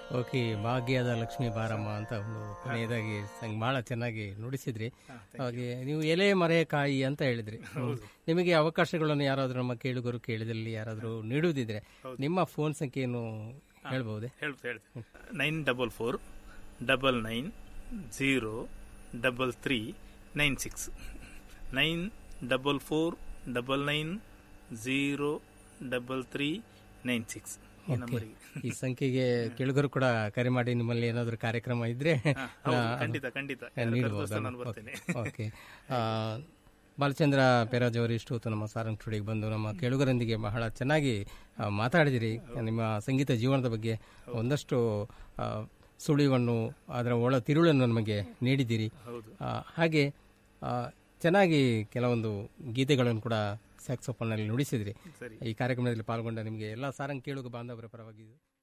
Okay ಭಾಗ್ಯದ ಲಕ್ಷ್ಮೀ ಬಾರಮ್ಮ ಅಂತ ಒಂದು ಕೊನೆಯದಾಗಿ ಸಂಗ್ ಬಹಳ ಚೆನ್ನಾಗಿ ನುಡಿಸಿದ್ರಿ ಹಾಗೆ ನೀವು ಎಲೆ ಮರೆ ಕಾಯಿ ಅಂತ ಹೇಳಿದ್ರಿ ಹ್ಮ್. ನಿಮಗೆ ಅವಕಾಶಗಳನ್ನು ಯಾರಾದರೂ ನಮ್ಮ ಕೇಳುಗರು ಕೇಳಿದಲ್ಲಿ ಯಾರಾದರೂ ನೀಡುವುದಿದ್ರೆ ನಿಮ್ಮ ಫೋನ್ ಸಂಖ್ಯೆಯನ್ನು ಹೇಳ್ಬಹುದೇ ಹೇಳ್ತಾ ಹೇಳ್ತೀನಿ nine double four double nine zero double three nine six nine double four double nine zero double three nine six ಈ ನಂಬರಿಗೆ ಈ ಸಂಖ್ಯೆಗೆ ಕೇಳುಗರು ಕೂಡ ಕರೆ ಮಾಡಿ ನಿಮ್ಮಲ್ಲಿ ಏನಾದರೂ ಕಾರ್ಯಕ್ರಮ ಇದ್ರೆ ಹೌದು, ಆ, ಖಂಡಿತ ಖಂಡಿತ ನೀಡಬಹುದು ನಾನು ಬರ್ತೇನೆ ಓಕೆ ಆ, ಬಾಲಚಂದ್ರ ಪೆರಾಜ್ ಅವರು ಇಷ್ಟು ಹೊತ್ತು ನಮ್ಮ ಸಾರಂಗ್ ಸ್ಟುಡಿಯೋಗೆ ಬಂದು ನಮ್ಮ ಕೇಳುಗರೊಂದಿಗೆ ಬಹಳ ಚೆನ್ನಾಗಿ ಆ, ಮಾತಾಡಿದಿರಿ ನಿಮ್ಮ ಸಂಗೀತ ಜೀವನದ ಬಗ್ಗೆ ಒಂದಷ್ಟು ಆ, ಸುಳಿವನ್ನು ಅದರ ಒಳ ತಿರುಳನ್ನು ನಮಗೆ ನೀಡಿದ್ದೀರಿ ಹೌದು ಆ, ಹಾಗೆ ಆ, ಚೆನ್ನಾಗಿ ಕೆಲವೊಂದು ಗೀತೆಗಳನ್ನು ಕೂಡ ಸ್ಯಾಕ್ಸೋಫೋನ್ನಲ್ಲಿ ನುಡಿಸಿದ್ರಿ ಸರಿ ಈ ಕಾರ್ಯಕ್ರಮದಲ್ಲಿ ಪಾಲ್ಗೊಂಡ ನಿಮಗೆ ಎಲ್ಲ ಸಾರಂಗ್ ಕೇಳುಗ ಬಾಂಧವರ ಪರವಾಗಿ